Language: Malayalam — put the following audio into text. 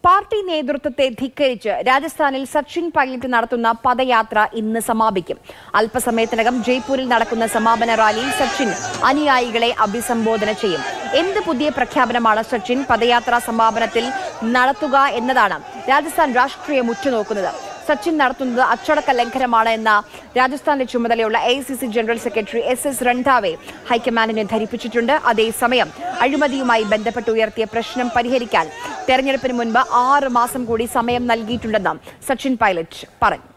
പാർട്ടി നേതൃത്വത്തെ ധിക്കരിച്ച് രാജസ്ഥാനിൽ സച്ചിൻ പൈലറ്റ് നടത്തുന്ന പദയാത്ര ഇന്ന് സമാപിക്കും അല്പസമയത്തിനകം ജയ്പൂരിൽ നടക്കുന്ന സമാപന റാലിയിൽ സച്ചിൻ അനുയായികളെ അഭിസംബോധന ചെയ്യും എന്ത് പുതിയ പ്രഖ്യാപനമാണ് സച്ചിൻ പദയാത്രാ സമാപനത്തിൽ നടത്തുക എന്നതാണ് രാജസ്ഥാൻ രാഷ്ട്രീയം ഉറ്റുനോക്കുന്നത് സച്ചിൻ നടത്തുന്നത് അച്ചടക്ക ലംഘനമാണ് എന്ന രാജസ്ഥാന്റെ ചുമതലയുള്ള A general secretary S S Randhawa ഹൈക്കമാൻഡിനെ ധരിപ്പിച്ചിട്ടുണ്ട് അതേസമയം അഴിമതിയുമായി ബന്ധപ്പെട്ട് ഉയർത്തിയ പ്രശ്നം പരിഹരിക്കാൻ തെരഞ്ഞെടുപ്പിന് മുൻപ് ആറ് മാസം കൂടി സമയം നൽകിയിട്ടുണ്ടെന്ന് സച്ചിൻ പൈലറ്റ് പറഞ്ഞു